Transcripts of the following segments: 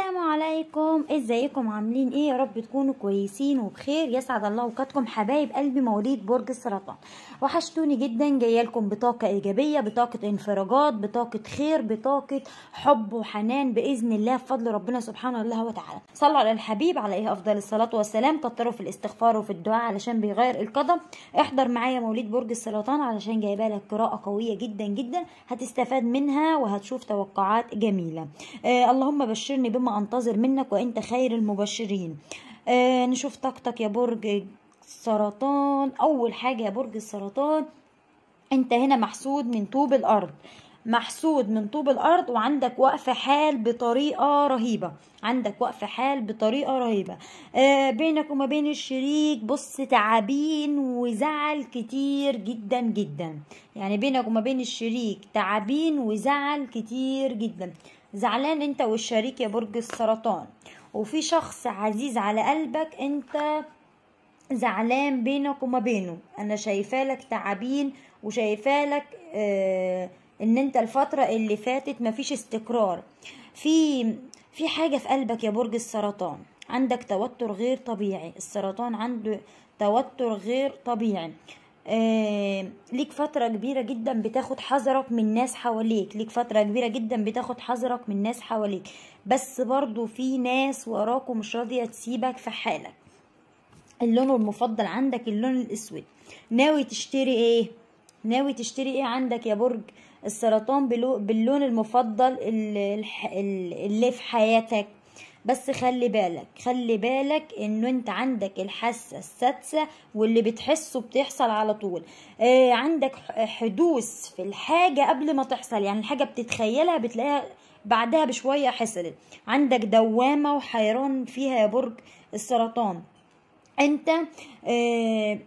السلام عليكم ازيكم عاملين ايه يا رب تكونوا كويسين وبخير يسعد الله اوقاتكم حبايب قلبي مواليد برج السرطان وحشتوني جدا جايه لكم بطاقه ايجابيه بطاقه انفراجات بطاقه خير بطاقه حب وحنان باذن الله بفضل ربنا سبحانه الله وتعالى صلوا على الحبيب على ايه افضل الصلاه والسلام كتروا في الاستغفار وفي الدعاء علشان بيغير القدم احضر معايا مواليد برج السرطان علشان جايبه لك قراءه قويه جدا جدا هتستفاد منها وهتشوف توقعات جميله آه اللهم بشرني بما انتظر منك وانت خير المبشرين آه نشوف طاقتك يا برج السرطان اول حاجه يا برج السرطان انت هنا محسود من طوب الارض محسود من طوب الارض وعندك وقف حال بطريقه رهيبه عندك وقف حال بطريقه رهيبه آه بينك وما بين الشريك بص تعابين وزعل كتير جدا جدا يعني بينك وما بين الشريك تعابين وزعل كتير جدا زعلان انت والشريك يا برج السرطان وفي شخص عزيز على قلبك انت زعلان بينك وما بينه انا شايفالك تعابين وشايفالك آه ان انت الفترة اللي فاتت مفيش استقرار في في حاجة في قلبك يا برج السرطان عندك توتر غير طبيعي السرطان عنده توتر غير طبيعي آه ليك فترة كبيرة جدا بتاخد حذرك من ناس حواليك ليك فترة كبيرة جدا بتاخد حذرك من ناس حواليك بس برضو في ناس وراك ومش راضية تسيبك في حالك اللون المفضل عندك اللون الاسود ناوي تشتري ايه ناوي تشتري ايه عندك يا برج السرطان باللون المفضل اللي في حياتك بس خلي بالك خلي بالك انه انت عندك الحاسة السادسة واللي بتحسه بتحصل على طول آه عندك حدوث في الحاجة قبل ما تحصل يعني الحاجة بتتخيلها بتلاقيها بعدها بشوية حصلت عندك دوامة وحيران فيها يا برج السرطان انت آه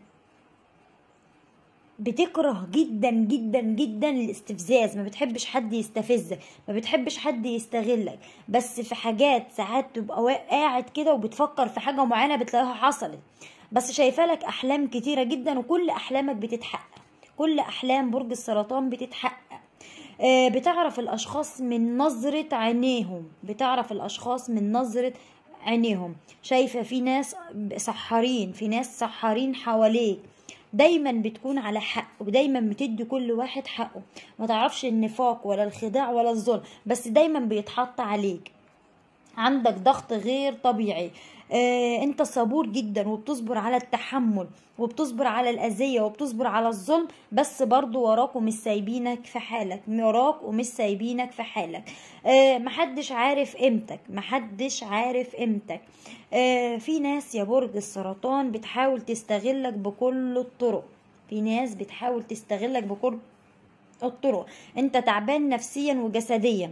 بتكره جدا جدا جدا الاستفزاز ما بتحبش حد يستفزك ما بتحبش حد يستغلك بس في حاجات ساعات تبقى قاعد كده وبتفكر في حاجه معينه بتلاقيها حصلت بس شايفه لك احلام كتيره جدا وكل احلامك بتتحقق كل احلام برج السرطان بتتحقق آه بتعرف الاشخاص من نظره عينيهم بتعرف الاشخاص من نظره عينيهم شايفه في ناس سحارين في ناس سحارين حواليك دايما بتكون على حق ودايما بتدي كل واحد حقه ما تعرفش النفاق ولا الخداع ولا الظلم بس دايما بيتحط عليك عندك ضغط غير طبيعي آه انت صبور جدا وبتصبر على التحمل وبتصبر على الاذيه وبتصبر على الظلم بس برضو وراك ومش سايبينك في حالك وراك ومش سايبينك في حالك آه محدش عارف قيمتك محدش عارف قيمتك آه في ناس يا برج السرطان بتحاول تستغلك بكل الطرق في ناس بتحاول تستغلك بكل الطرق انت تعبان نفسيا وجسديا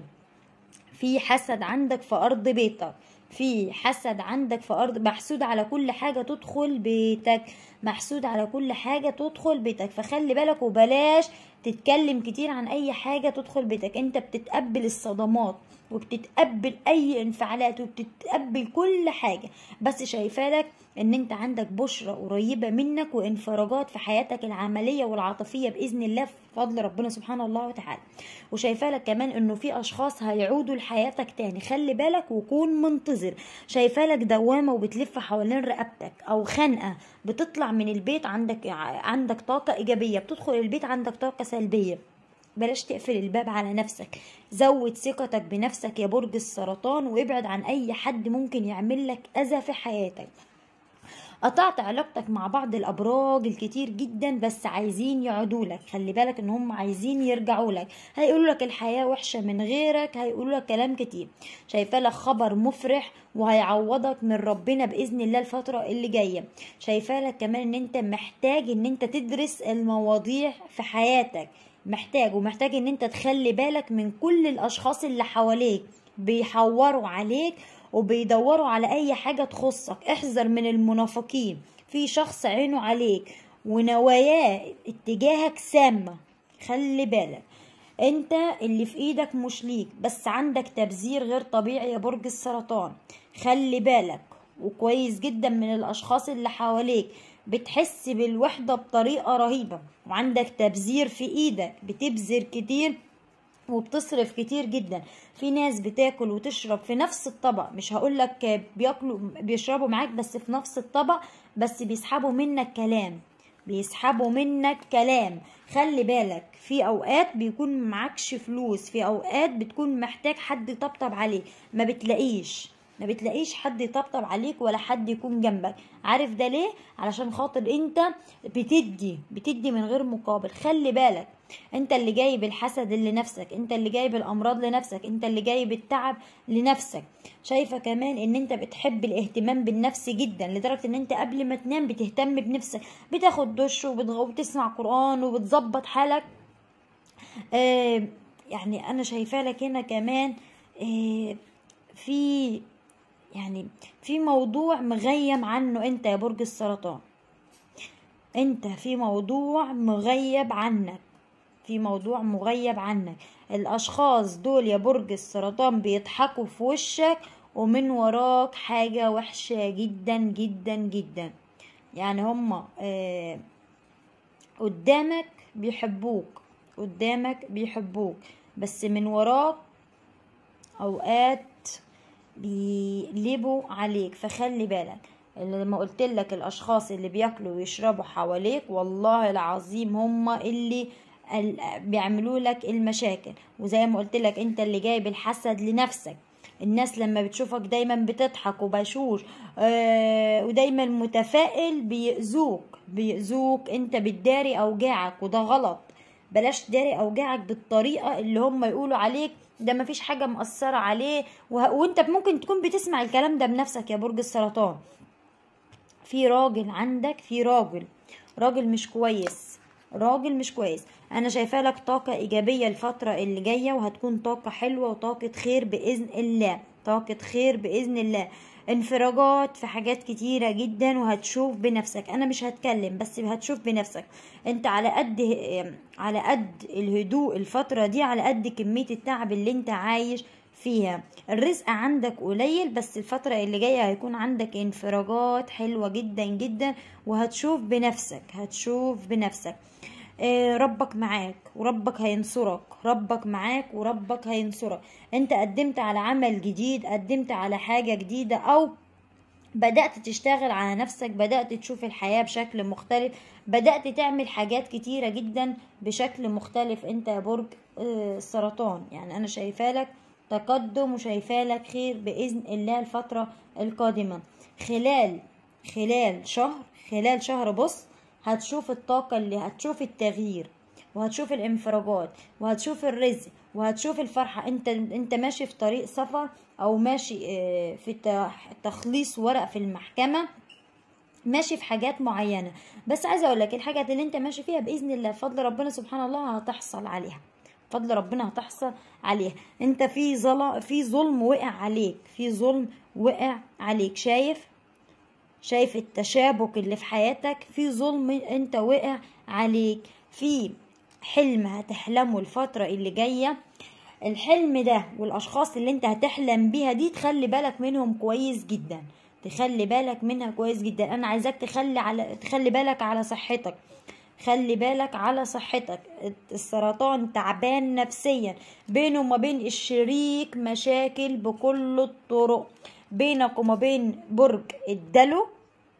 في حسد عندك في ارض بيتك في حسد عندك في ارض محسود على كل حاجه تدخل بيتك محسود على كل حاجه تدخل بيتك فخلي بالك وبلاش تتكلم كتير عن اي حاجه تدخل بيتك انت بتتقبل الصدمات وبتتقبل اي انفعالات وبتتقبل كل حاجه بس شايفالك ان انت عندك بشرة قريبة منك وانفراجات في حياتك العملية والعاطفية بإذن الله بفضل ربنا سبحانه الله وتعالى وشايفة لك كمان انه في اشخاص هيعودوا لحياتك تاني خلي بالك وكون منتظر شايفة لك دوامة وبتلف حوالين رقبتك او خنقة بتطلع من البيت عندك عندك طاقة ايجابية بتدخل البيت عندك طاقة سلبية بلاش تقفل الباب على نفسك زود ثقتك بنفسك يا برج السرطان وابعد عن اي حد ممكن يعمل لك اذى في حياتك قطعت علاقتك مع بعض الابراج الكتير جدا بس عايزين يعودوا لك خلي بالك ان هم عايزين يرجعوا لك هيقولوا لك الحياه وحشه من غيرك هيقولوا لك كلام كتير شايفه لك خبر مفرح وهيعوضك من ربنا باذن الله الفتره اللي جايه شايفه لك كمان ان انت محتاج ان انت تدرس المواضيع في حياتك محتاج ومحتاج ان انت تخلي بالك من كل الاشخاص اللي حواليك بيحوروا عليك وبيدوروا على اي حاجة تخصك احذر من المنافقين في شخص عينه عليك ونواياه اتجاهك سامة خلي بالك انت اللي في ايدك مش ليك بس عندك تبذير غير طبيعي يا برج السرطان خلي بالك وكويس جدا من الاشخاص اللي حواليك بتحس بالوحدة بطريقة رهيبة وعندك تبذير في ايدك بتبذر كتير وبتصرف كتير جدا في ناس بتاكل وتشرب في نفس الطبق مش هقولك بياكلوا بيشربوا معاك بس في نفس الطبق بس بيسحبوا منك كلام بيسحبوا منك كلام خلي بالك في اوقات بيكون معكش فلوس في اوقات بتكون محتاج حد يطبطب عليك ما بتلاقيش ما بتلاقيش حد يطبطب عليك ولا حد يكون جنبك عارف ده ليه علشان خاطر انت بتدي بتدي من غير مقابل خلي بالك انت اللي جايب الحسد لنفسك انت اللي جايب الامراض لنفسك انت اللي جايب التعب لنفسك شايفه كمان ان انت بتحب الاهتمام بالنفس جدا لدرجه ان انت قبل ما تنام بتهتم بنفسك بتاخد دش وبتسمع قران وبتظبط حالك آه يعني انا شايفه لك هنا كمان آه في يعني في موضوع مغيم عنه انت يا برج السرطان انت في موضوع مغيب عنك في موضوع مغيب عنك الاشخاص دول يا برج السرطان بيضحكوا في وشك ومن وراك حاجة وحشة جدا جدا جدا يعني هما آه قدامك بيحبوك قدامك بيحبوك بس من وراك اوقات بيقلبوا عليك فخلي بالك لما قلت لك الاشخاص اللي بياكلوا ويشربوا حواليك والله العظيم هم اللي بيعملوا لك المشاكل وزي ما قلت لك انت اللي جايب الحسد لنفسك الناس لما بتشوفك دايما بتضحك وبشوش آه ودايما متفائل بيأذوك بيأذوك انت بتداري اوجاعك وده غلط بلاش تداري اوجاعك بالطريقه اللي هم يقولوا عليك ده مفيش حاجه مأثره عليه وه... وانت ممكن تكون بتسمع الكلام ده بنفسك يا برج السرطان في راجل عندك في راجل راجل مش كويس راجل مش كويس انا شايفه لك طاقه ايجابيه الفتره اللي جايه وهتكون طاقه حلوه وطاقه خير باذن الله طاقه خير باذن الله انفراجات في حاجات كتيرة جدا وهتشوف بنفسك انا مش هتكلم بس هتشوف بنفسك انت على قد على قد الهدوء الفترة دي على قد كمية التعب اللي انت عايش فيها الرزق عندك قليل بس الفترة اللي جاية هيكون عندك انفراجات حلوة جدا جدا وهتشوف بنفسك هتشوف بنفسك ربك معاك وربك هينصرك ربك معاك وربك هينصرك انت قدمت على عمل جديد قدمت على حاجة جديدة او بدأت تشتغل على نفسك بدأت تشوف الحياة بشكل مختلف بدأت تعمل حاجات كتيرة جدا بشكل مختلف انت يا برج السرطان يعني انا شايفة لك تقدم وشايفة لك خير بإذن الله الفترة القادمة خلال خلال شهر خلال شهر بص هتشوف الطاقة اللي هتشوف التغيير وهتشوف الانفراجات وهتشوف الرزق وهتشوف الفرحة انت انت ماشي في طريق سفر او ماشي في تخليص ورق في المحكمة ماشي في حاجات معينة بس عايزة اقول لك الحاجات اللي انت ماشي فيها بإذن الله بفضل ربنا سبحانه الله هتحصل عليها بفضل ربنا هتحصل عليها انت في ظلم في ظلم وقع عليك في ظلم وقع عليك شايف شايف التشابك اللي في حياتك في ظلم انت وقع عليك في حلم هتحلمه الفترة اللي جاية الحلم ده والاشخاص اللي انت هتحلم بيها دي تخلي بالك منهم كويس جدا تخلي بالك منها كويس جدا انا عايزاك تخلي على تخلي بالك على صحتك خلي بالك على صحتك السرطان تعبان نفسيا بينه وما بين الشريك مشاكل بكل الطرق بينك وما بين برج الدلو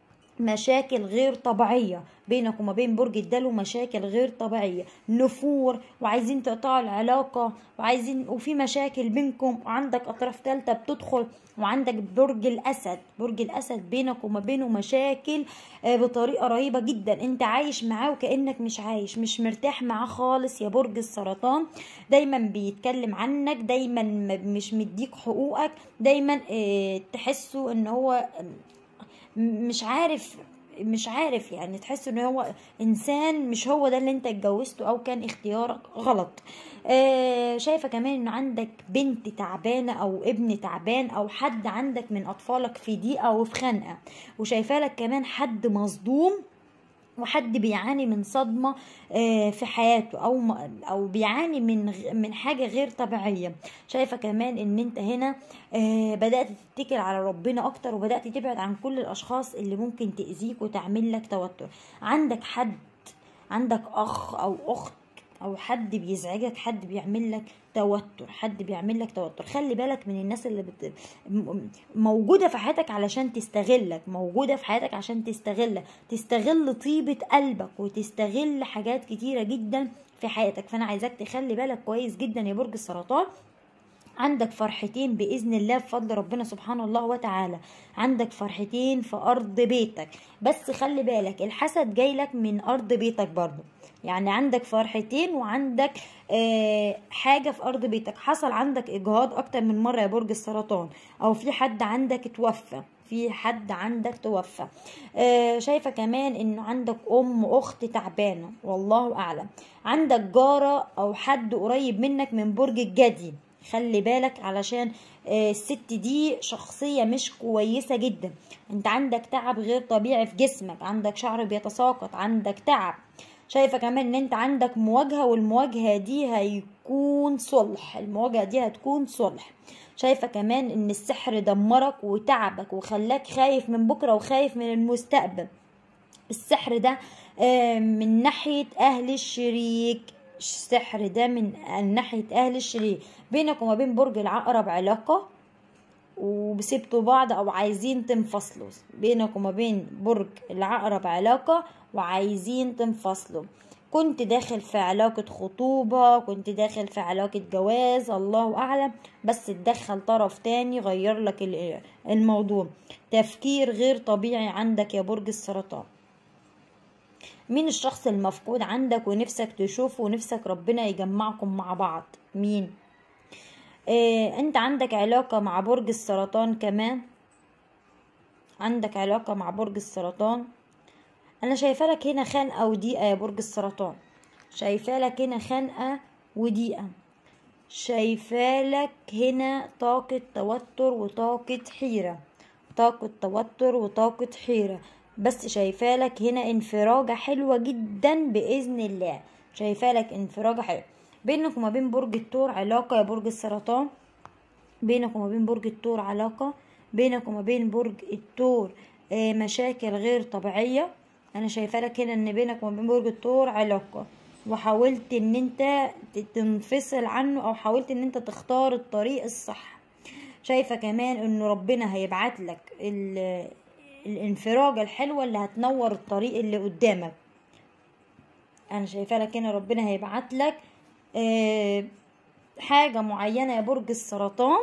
مشاكل غير طبيعية بينك وما بين برج الدلو مشاكل غير طبيعية نفور وعايزين تقطعوا العلاقة وعايزين وفي مشاكل بينكم وعندك أطراف تالتة بتدخل وعندك برج الأسد برج الأسد بينك وما بينه مشاكل بطريقة رهيبة جدا انت عايش معاه وكأنك مش عايش مش مرتاح معاه خالص يا برج السرطان دايما بيتكلم عنك دايما مش مديك حقوقك دايما تحسه ان هو مش عارف مش عارف يعني تحس ان هو انسان مش هو ده اللي انت اتجوزته او كان اختيارك غلط آه شايفه كمان ان عندك بنت تعبانه او ابن تعبان او حد عندك من اطفالك في ضيقه او في خنقه وشايفه لك كمان حد مصدوم وحد بيعاني من صدمة في حياته أو أو بيعاني من من حاجة غير طبيعية شايفة كمان إن أنت هنا بدأت تتكل على ربنا أكتر وبدأت تبعد عن كل الأشخاص اللي ممكن تأذيك وتعمل لك توتر عندك حد عندك أخ أو أخت او حد بيزعجك حد بيعمل لك توتر حد بيعمل لك توتر خلي بالك من الناس اللي بت... م- موجوده في حياتك علشان تستغلك موجوده في حياتك عشان تستغلك تستغل طيبه قلبك وتستغل حاجات كتيره جدا في حياتك فانا عايزاك تخلي بالك كويس جدا يا برج السرطان عندك فرحتين بإذن الله بفضل ربنا سبحانه الله وتعالى عندك فرحتين في أرض بيتك بس خلي بالك الحسد جاي لك من أرض بيتك برضو يعني عندك فرحتين وعندك آه حاجة في أرض بيتك حصل عندك إجهاض أكتر من مرة يا برج السرطان أو في حد عندك توفى في حد عندك توفى آه شايفة كمان ان عندك ام اخت تعبانة والله اعلم عندك جارة او حد قريب منك من برج الجدي خلي بالك علشان آه، الست دي شخصية مش كويسة جدا انت عندك تعب غير طبيعي في جسمك عندك شعر بيتساقط عندك تعب شايفة كمان ان انت عندك مواجهة والمواجهة دي هيكون صلح المواجهة دي هتكون صلح شايفة كمان ان السحر دمرك وتعبك وخلاك خايف من بكرة وخايف من المستقبل السحر ده آه، من ناحية أهل الشريك السحر ده من ناحية أهل الشريك بينك وما بين برج العقرب علاقة وسبتوا بعض أو عايزين تنفصلوا بينك وما بين برج العقرب علاقة وعايزين تنفصلوا كنت داخل في علاقة خطوبة كنت داخل في علاقة جواز الله أعلم بس اتدخل طرف تاني غير لك ال- الموضوع تفكير غير طبيعي عندك يا برج السرطان مين الشخص المفقود عندك ونفسك تشوفه ونفسك ربنا يجمعكم مع بعض مين إيه انت عندك علاقة مع برج السرطان كمان عندك علاقة مع برج السرطان انا شايفه لك هنا خنقة وضيقة يا برج السرطان شايفه لك هنا خنقة وضيقة شايفه لك هنا طاقة توتر وطاقة حيرة طاقة توتر وطاقة حيرة بس شايفه لك هنا انفراجة حلوة جدا بإذن الله شايفه لك انفراجة حلوة بينك وما بين برج الثور علاقة يا برج السرطان بينك وما بين برج الثور علاقة بينك وما بين برج الثور آه، مشاكل غير طبيعية انا شايفه لك هنا ان بينك وما بين برج الثور علاقة وحاولت ان انت ت- تنفصل عنه او حاولت ان انت تختار الطريق الصح شايفه كمان ان ربنا هيبعت لك ال- الانفراجة الحلوة اللي هتنور الطريق اللي قدامك انا شايفه لك هنا ربنا هيبعت لك آه، حاجة معينة يا برج السرطان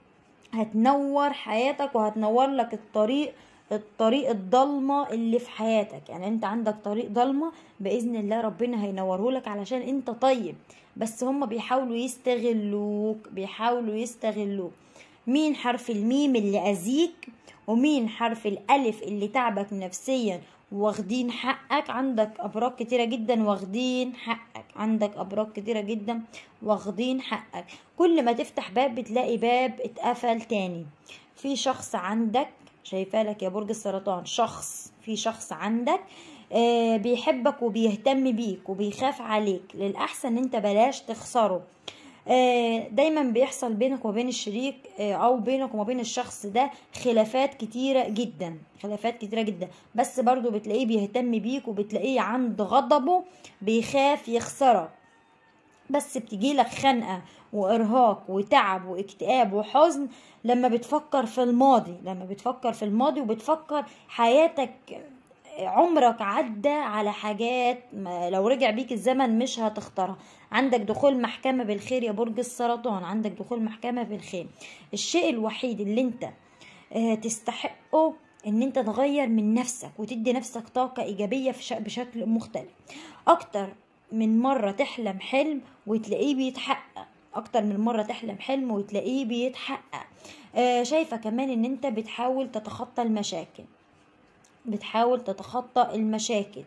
هتنور حياتك وهتنور لك الطريق الطريق الضلمة اللي في حياتك يعني انت عندك طريق ضلمة بإذن الله ربنا هينوره لك علشان انت طيب بس هم بيحاولوا يستغلوك بيحاولوا يستغلوك مين حرف الميم اللي أذيك ومين حرف الألف اللي تعبك نفسيا واخدين حقك عندك أبراج كتيرة جدا واخدين حقك عندك أبراج كتيرة جدا واخدين حقك كل ما تفتح باب بتلاقي باب اتقفل تاني في شخص عندك شايفاه لك يا برج السرطان شخص في شخص عندك آه، بيحبك وبيهتم بيك وبيخاف عليك للأحسن ان انت بلاش تخسره آه، دايما بيحصل بينك وبين الشريك آه، او بينك وما بين الشخص ده خلافات كتيرة جدا خلافات كتيرة جدا بس برضو بتلاقيه بيهتم بيك وبتلاقيه عند غضبه بيخاف يخسرك بس بتجيلك خنقة وإرهاق وتعب واكتئاب وحزن لما بتفكر في الماضي لما بتفكر في الماضي وبتفكر حياتك عمرك عدى على حاجات ما لو رجع بيك الزمن مش هتختارها عندك دخول محكمة بالخير يا برج السرطان عندك دخول محكمة بالخير الشيء الوحيد اللي انت آه، تستحقه ان انت تغير من نفسك وتدي نفسك طاقة ايجابية في شك- بشكل مختلف اكتر من مرة تحلم حلم وتلاقيه بيتحقق اكتر من مرة تحلم حلم وتلاقيه بيتحقق آه، شايفة كمان ان انت بتحاول تتخطى المشاكل بتحاول تتخطى المشاكل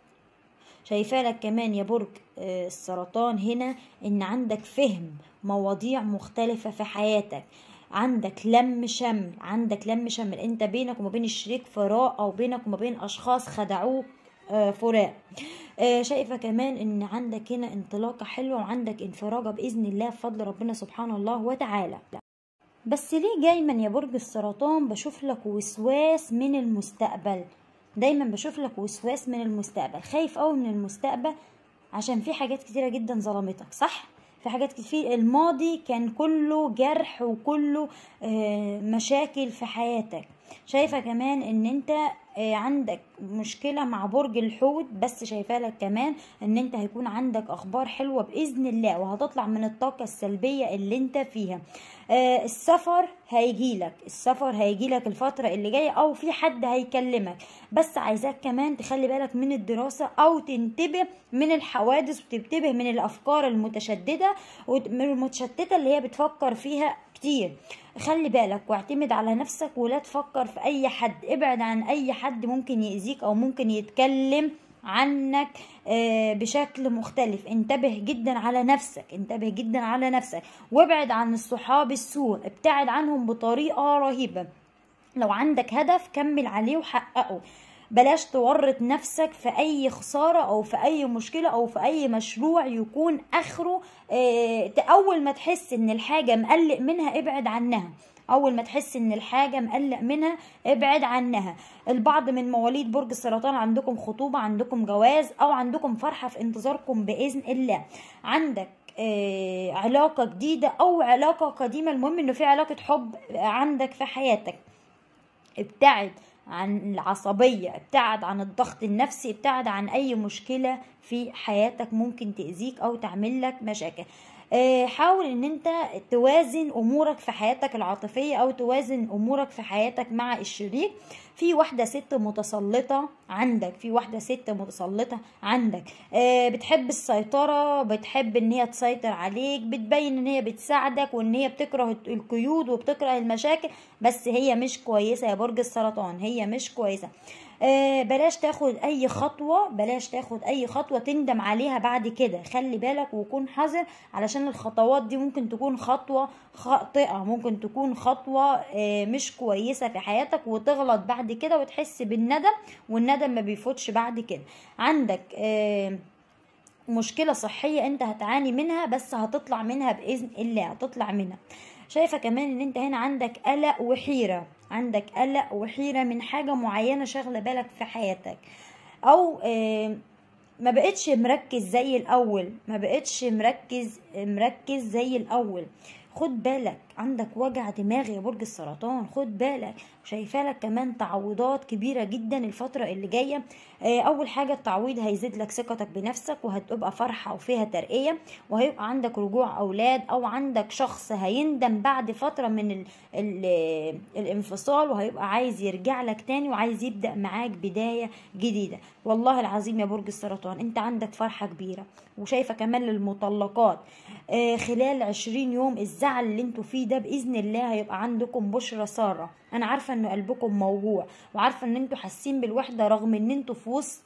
شايفة لك كمان يا برج آه، السرطان هنا ان عندك فهم مواضيع مختلفة في حياتك عندك لم شمل عندك لم شمل انت بينك وما بين الشريك فراق او بينك وما بين اشخاص خدعوك آه، فراق آه، شايفة كمان ان عندك هنا انطلاقة حلوة وعندك انفراجة بإذن الله بفضل ربنا سبحانه الله وتعالى بس ليه دايما يا برج السرطان بشوف لك وسواس من المستقبل دايما بشوف لك وسواس من المستقبل خايف قوي من المستقبل عشان في حاجات كتيرة جدا ظلمتك صح في حاجات كتير الماضي كان كله جرح وكله آه، مشاكل في حياتك شايفة كمان ان انت آه، عندك مشكلة مع برج الحوت بس شايفة لك كمان ان انت هيكون عندك اخبار حلوة باذن الله وهتطلع من الطاقة السلبية اللي انت فيها آه، السفر هيجيلك السفر هيجيلك الفترة اللي جاية او في حد هيكلمك بس عايزاك كمان تخلي بالك من الدراسة او تنتبه من الحوادث وتنتبه من الافكار المتشددة والمتشتتة اللي هي بتفكر فيها كتير خلي بالك واعتمد على نفسك ولا تفكر في اي حد ابعد عن اي حد ممكن يأذيك او ممكن يتكلم عنك آه، بشكل مختلف انتبه جدا على نفسك انتبه جدا على نفسك وابعد عن الصحاب السوء ابتعد عنهم بطريقة رهيبة لو عندك هدف كمل عليه وحققه بلاش تورط نفسك في اي خسارة او في اي مشكلة او في اي مشروع يكون اخره اه اول ما تحس ان الحاجة مقلق منها ابعد عنها اول ما تحس ان الحاجه مقلق منها ابعد عنها البعض من مواليد برج السرطان عندكم خطوبه عندكم جواز او عندكم فرحه في انتظاركم باذن الله عندك آه علاقة جديدة أو علاقة قديمة المهم إنه في علاقة حب عندك في حياتك ابتعد عن العصبية ابتعد عن الضغط النفسي ابتعد عن أي مشكلة في حياتك ممكن تأذيك أو تعمل لك مشاكل آه، حاول ان انت توازن امورك في حياتك العاطفية او توازن امورك في حياتك مع الشريك في واحدة ست متسلطة عندك في واحدة ست متسلطة عندك آه، بتحب السيطرة بتحب ان هي تسيطر عليك بتبين ان هي بتساعدك وان هي بتكره القيود وبتكره المشاكل بس هي مش كويسة يا برج السرطان هي مش كويسة آه بلاش تاخد اي خطوة بلاش تاخد اي خطوة تندم عليها بعد كده خلي بالك وكون حذر علشان الخطوات دي ممكن تكون خطوة خاطئة ممكن تكون خطوة آه مش كويسة في حياتك وتغلط بعد كده وتحس بالندم والندم ما بيفوتش بعد كده عندك آه مشكلة صحية انت هتعاني منها بس هتطلع منها بإذن الله هتطلع منها شايفة كمان ان انت هنا عندك قلق وحيرة عندك قلق وحيرة من حاجة معينة شغلة بالك في حياتك او آه ما بقتش مركز زي الاول ما بقتش مركز مركز زي الاول خد بالك عندك وجع دماغ يا برج السرطان خد بالك شايفه لك كمان تعويضات كبيره جدا الفتره اللي جايه اول حاجه التعويض هيزيد لك ثقتك بنفسك وهتبقى فرحه وفيها ترقيه وهيبقى عندك رجوع اولاد او عندك شخص هيندم بعد فتره من ال ال الانفصال وهيبقى عايز يرجع لك تاني وعايز يبدا معاك بدايه جديده والله العظيم يا برج السرطان انت عندك فرحه كبيره وشايفه كمان للمطلقات خلال عشرين يوم الزعل اللي انتوا فيه ده باذن الله هيبقى عندكم بشرى ساره انا عارفه ان قلبكم موجوع وعارفه ان انتوا حاسين بالوحده رغم ان انتوا في وسط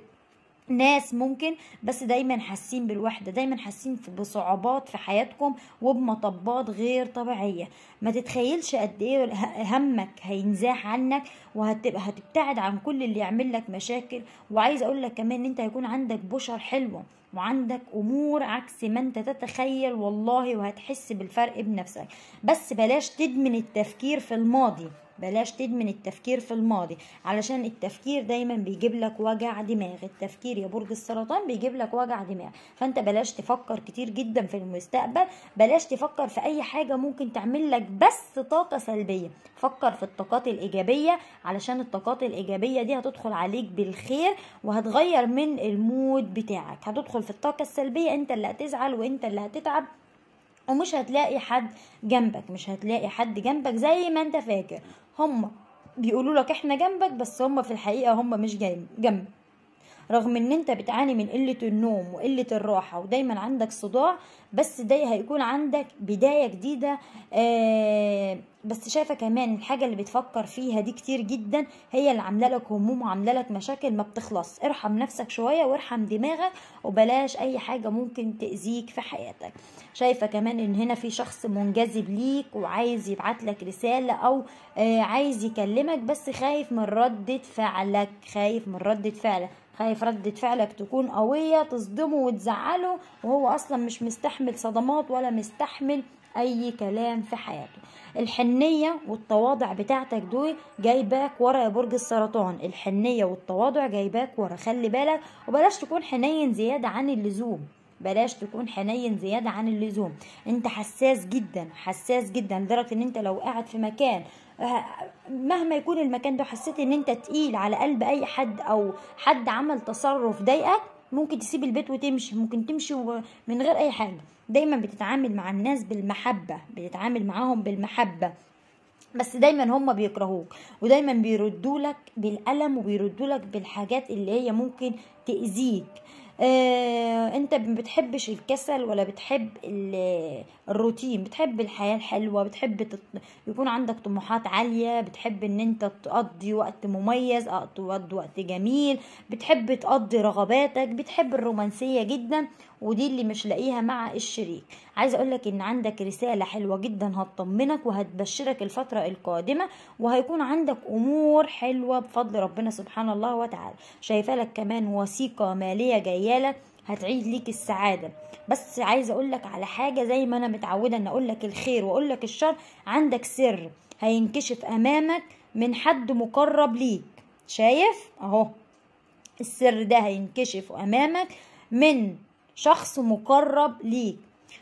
ناس ممكن بس دايما حاسين بالوحده دايما حاسين بصعوبات في حياتكم وبمطبات غير طبيعيه ما تتخيلش قد ايه همك هينزاح عنك وهتبقى هتبتعد عن كل اللي يعمل لك مشاكل وعايز اقول لك كمان ان انت هيكون عندك بشر حلوه وعندك امور عكس ما انت تتخيل والله وهتحس بالفرق بنفسك بس بلاش تدمن التفكير في الماضي بلاش تدمن التفكير في الماضي علشان التفكير دايما بيجيب لك وجع دماغ التفكير يا برج السرطان بيجيب لك وجع دماغ فانت بلاش تفكر كتير جدا في المستقبل بلاش تفكر في اي حاجة ممكن تعمل لك بس طاقة سلبية فكر في الطاقات الايجابية علشان الطاقات الايجابية دي هتدخل عليك بالخير وهتغير من المود بتاعك هتدخل في الطاقة السلبية انت اللي هتزعل وانت اللي هتتعب ومش هتلاقي حد جنبك مش هتلاقي حد جنبك زي ما انت فاكر هم بيقولوا لك احنا جنبك بس هم في الحقيقه هم مش جنبك رغم ان انت بتعاني من قلة النوم وقلة الراحة ودايما عندك صداع بس ده هيكون عندك بداية جديدة آه بس شايفة كمان الحاجة اللي بتفكر فيها دي كتير جدا هي اللي عاملة لك هموم وعاملة لك مشاكل ما بتخلص ارحم نفسك شوية وارحم دماغك وبلاش اي حاجة ممكن تأذيك في حياتك شايفة كمان ان هنا في شخص منجذب ليك وعايز يبعت لك رسالة او آه عايز يكلمك بس خايف من ردة فعلك خايف من ردة فعلك خايف ردة فعلك تكون قوية تصدمه وتزعله وهو أصلا مش مستحمل صدمات ولا مستحمل اي كلام في حياته الحنية والتواضع بتاعتك دول جايباك ورا يا برج السرطان الحنية والتواضع جايباك ورا خلي بالك وبلاش تكون حنين زيادة عن اللزوم بلاش تكون حنين زيادة عن اللزوم انت حساس جدا حساس جدا لدرجة ان انت لو قاعد في مكان آه، مهما يكون المكان ده حسيت ان انت تقيل على قلب اي حد او حد عمل تصرف ضايقك ممكن تسيب البيت وتمشي ممكن تمشي و- من غير اي حاجة دايما بتتعامل مع الناس بالمحبة بتتعامل معاهم بالمحبة بس دايما هم بيكرهوك ودايما بيردوا لك بالألم وبيردوا لك بالحاجات اللي هي ممكن تأذيك آه، انت ما بتحبش الكسل ولا بتحب ال- الروتين بتحب الحياة الحلوة بتحب تط... يكون عندك طموحات عالية بتحب ان انت تقضي وقت مميز أو تقضي وقت جميل بتحب تقضي رغباتك بتحب الرومانسية جدا ودي اللي مش لاقيها مع الشريك عايزه اقول لك ان عندك رساله حلوه جدا هتطمنك وهتبشرك الفتره القادمه وهيكون عندك امور حلوه بفضل ربنا سبحانه الله وتعالى شايفه لك كمان وثيقه ماليه جايه لك هتعيد ليك السعاده بس عايزه اقول لك على حاجه زي ما انا متعوده ان اقول لك الخير واقول لك الشر عندك سر هينكشف امامك من حد مقرب ليك شايف اهو السر ده هينكشف امامك من شخص مقرب ليك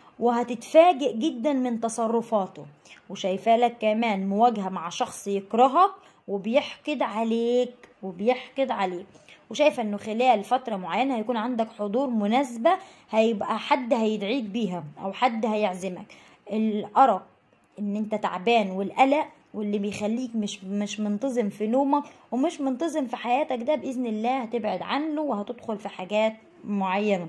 وهتتفاجئ جدا من تصرفاته وشايفاه لك كمان مواجهة مع شخص يكرهك وبيحقد عليك وبيحقد عليك وشايفة انه خلال فترة معينة هيكون عندك حضور مناسبة هيبقى حد هيدعيك بيها او حد هيعزمك الأرق ان انت تعبان والقلق واللي بيخليك مش مش منتظم في نومك ومش منتظم في حياتك ده باذن الله هتبعد عنه وهتدخل في حاجات معينه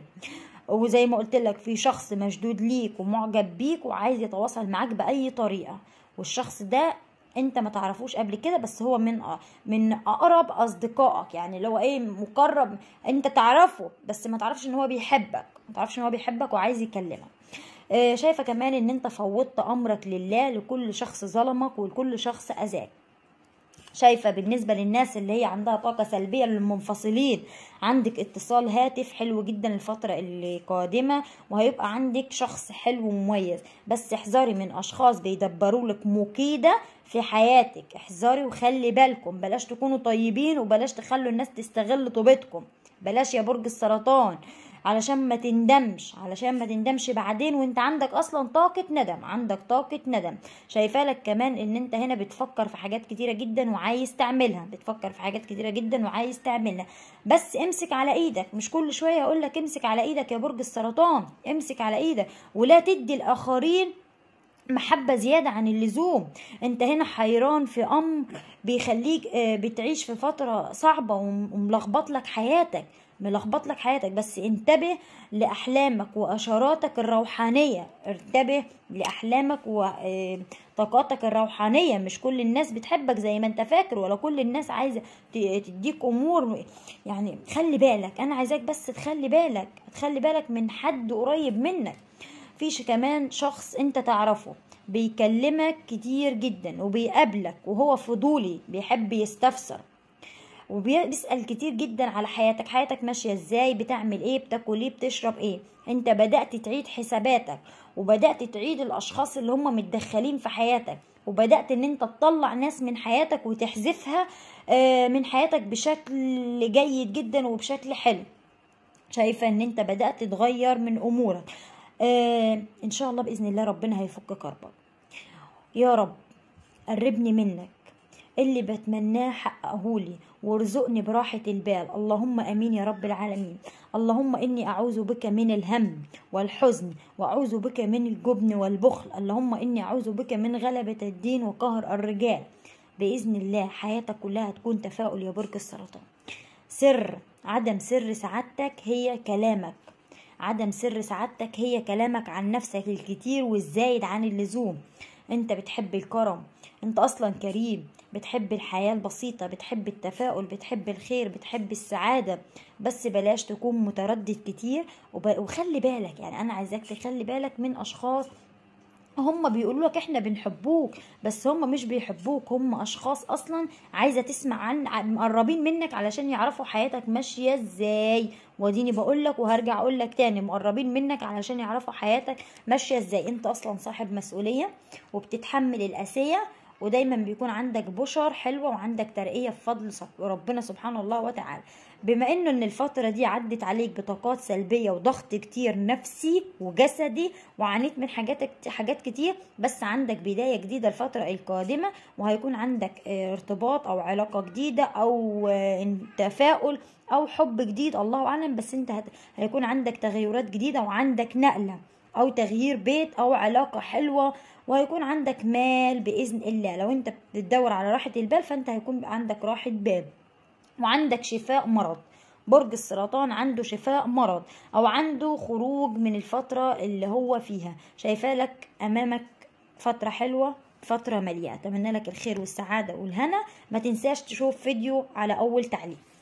وزي ما قلت لك في شخص مشدود ليك ومعجب بيك وعايز يتواصل معاك باي طريقه والشخص ده انت ما تعرفوش قبل كده بس هو من من اقرب اصدقائك يعني اللي هو ايه مقرب انت تعرفه بس ما تعرفش ان هو بيحبك ما تعرفش ان هو بيحبك وعايز يكلمك آه، شايفه كمان ان انت فوضت امرك لله لكل شخص ظلمك ولكل شخص اذاك شايفة بالنسبة للناس اللي هي عندها طاقة سلبية للمنفصلين عندك اتصال هاتف حلو جدا الفترة اللي قادمة وهيبقى عندك شخص حلو ومميز بس احذري من أشخاص بيدبروا لك مكيدة في حياتك احذري وخلي بالكم بلاش تكونوا طيبين وبلاش تخلوا الناس تستغل طوبتكم بلاش يا برج السرطان علشان ما تندمش علشان ما تندمش بعدين وانت عندك اصلا طاقة ندم عندك طاقة ندم شايفة لك كمان ان انت هنا بتفكر في حاجات كتيرة جدا وعايز تعملها بتفكر في حاجات كتيرة جدا وعايز تعملها بس امسك على ايدك مش كل شوية اقول لك امسك على ايدك يا برج السرطان امسك على ايدك ولا تدي الاخرين محبة زيادة عن اللزوم انت هنا حيران في امر بيخليك آه، بتعيش في فترة صعبة وم- وملخبط لك حياتك ملخبط لك حياتك بس انتبه لأحلامك وأشاراتك الروحانية انتبه لأحلامك وطاقاتك الروحانية مش كل الناس بتحبك زي ما انت فاكر ولا كل الناس عايزة ت- تديك أمور يعني خلي بالك أنا عايزاك بس تخلي بالك تخلي بالك من حد قريب منك فيش كمان شخص انت تعرفه بيكلمك كتير جدا وبيقابلك وهو فضولي بيحب يستفسر وبيسأل كتير جدا على حياتك حياتك ماشية ازاي بتعمل ايه بتاكل ايه بتشرب ايه انت بدأت تعيد حساباتك وبدأت تعيد الاشخاص اللي هم متدخلين في حياتك وبدأت ان انت تطلع ناس من حياتك وتحذفها آه، من حياتك بشكل جيد جدا وبشكل حلو شايفة ان انت بدأت تتغير من امورك آه ان شاء الله بإذن الله ربنا هيفك كربك يا رب قربني منك اللي بتمناه حققهولي وارزقني براحة البال اللهم امين يا رب العالمين اللهم اني اعوذ بك من الهم والحزن واعوذ بك من الجبن والبخل اللهم اني اعوذ بك من غلبة الدين وقهر الرجال بإذن الله حياتك كلها تكون تفاؤل يا برج السرطان سر عدم سر سعادتك هي كلامك عدم سر سعادتك هي كلامك عن نفسك الكتير والزايد عن اللزوم انت بتحب الكرم انت اصلا كريم بتحب الحياة البسيطة بتحب التفاؤل بتحب الخير بتحب السعادة بس بلاش تكون متردد كتير وب... وخلي بالك يعني انا عايزاك تخلي بالك من اشخاص هم بيقولوا لك احنا بنحبوك بس هم مش بيحبوك هم اشخاص اصلا عايزه تسمع عن عن- مقربين منك علشان يعرفوا حياتك ماشيه ازاي وديني بقول لك وهرجع اقول لك تاني مقربين منك علشان يعرفوا حياتك ماشيه ازاي انت اصلا صاحب مسؤوليه وبتتحمل الاسيه ودايما بيكون عندك بشر حلوه وعندك ترقيه بفضل سب- ربنا سبحانه الله وتعالى بما انه ان الفتره دي عدت عليك بطاقات سلبيه وضغط كتير نفسي وجسدي وعانيت من حاجات حاجات كتير بس عندك بدايه جديده الفتره القادمه وهيكون عندك آه، ارتباط او علاقه جديده او آه، تفاؤل او حب جديد الله اعلم بس انت هت... هيكون عندك تغيرات جديده وعندك نقله او تغيير بيت او علاقه حلوه وهيكون عندك مال باذن الله لو انت بتدور على راحه البال فانت هيكون عندك راحه بال وعندك شفاء مرض برج السرطان عنده شفاء مرض او عنده خروج من الفترة اللي هو فيها شايفاه لك امامك فترة حلوة فترة مليئة اتمنى لك الخير والسعادة والهنا ما تنساش تشوف فيديو على اول تعليق